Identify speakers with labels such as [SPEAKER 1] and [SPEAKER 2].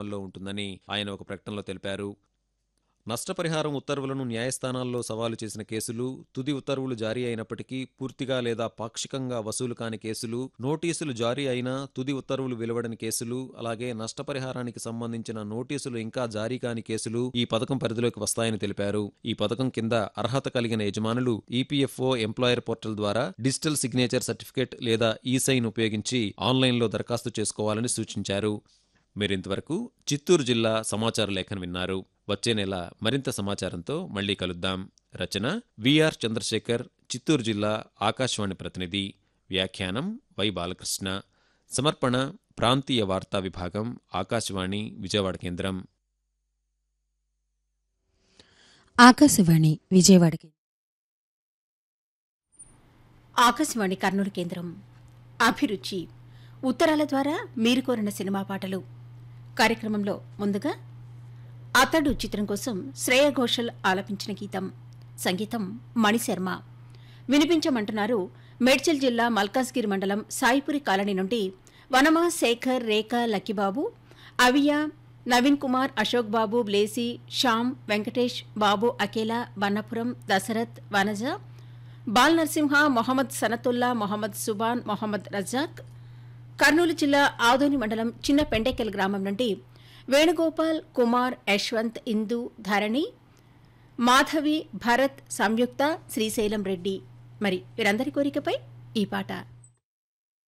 [SPEAKER 1] అమల్లో ఉంటుందని ఆయన ఒక ప్రకటనలో తెలిపారు నష్టపరిహారం ఉత్తర్వులను న్యాయస్థానాల్లో సవాలు చేసిన కేసులు తుది ఉత్తర్వులు జారీ అయినప్పటికీ పూర్తిగా లేదా పాక్షికంగా వసూలు కాని కేసులు నోటీసులు జారీ అయినా తుది ఉత్తర్వులు వెలువడని కేసులు అలాగే నష్టపరిహారానికి సంబంధించిన నోటీసులు ఇంకా జారీ కాని కేసులు ఈ పథకం పరిధిలోకి వస్తాయని తెలిపారు ఈ పథకం కింద అర్హత కలిగిన యజమానులు ఈపీఎఫ్ఓ ఎంప్లాయర్ పోర్టల్ ద్వారా డిజిటల్ సిగ్నేచర్ సర్టిఫికేట్ లేదా ఈ సైన్ ఉపయోగించి ఆన్లైన్లో దరఖాస్తు చేసుకోవాలని సూచించారు మీరింతవరకు చిత్తూరు జిల్లా సమాచార లేఖను విన్నారు వచ్చే నెల మరింత సమాచారంతో మళ్ళీ కలుద్దాం రచన విఆర్ చంద్రశేఖర్ చిత్తూరు జిల్లా ఆకాశవాణి ప్రతినిధి వ్యాఖ్యానం వై బాలకృష్ణ సమర్పణ ప్రాంతీయ వార్తా విభాగం ఆకాశవాణి విజయవాడ కేంద్రం
[SPEAKER 2] ఆకాశవాణి విజయవాడకి
[SPEAKER 3] ఆకాశవాణి కర్నూలు కేంద్రం అభిరుచి ఉత్తరాల ద్వారా మీరు కోరిన సినిమా పాటలు కార్యక్రమంలో ముందుగా అతడు చిత్రం కోసం శ్రేయ ఘోషల్ ఆలపించిన గీతం సంగీతం మణిశర్మ వినిపించమంటున్నారు మేడ్చల్ జిల్లా మల్కాజ్గిరి మండలం సాయిపురి కాలనీ నుండి వనమా శేఖర్ రేఖ లక్కిబాబు అవియా నవీన్ కుమార్ అశోక్ బాబు బ్లేసి శ్యామ్ వెంకటేష్ బాబు అకేలా బన్నపురం దశరథ్ వనజ బాల్ నరసింహ మొహమ్మద్ సనతుల్లా మొహమ్మద్ సుబాన్ మొహమ్మద్ రజాక్ కర్నూలు జిల్లా ఆదోని మండలం చిన్న పెండెకెల్ గ్రామం నుండి వేణుగోపాల్ కుమార్ యశ్వంత్ ఇందు ధరణి మాధవి భరత్ సంయుక్త శ్రీశైలం రెడ్డి మరి వీరందరి కోరికపై ఈ పాట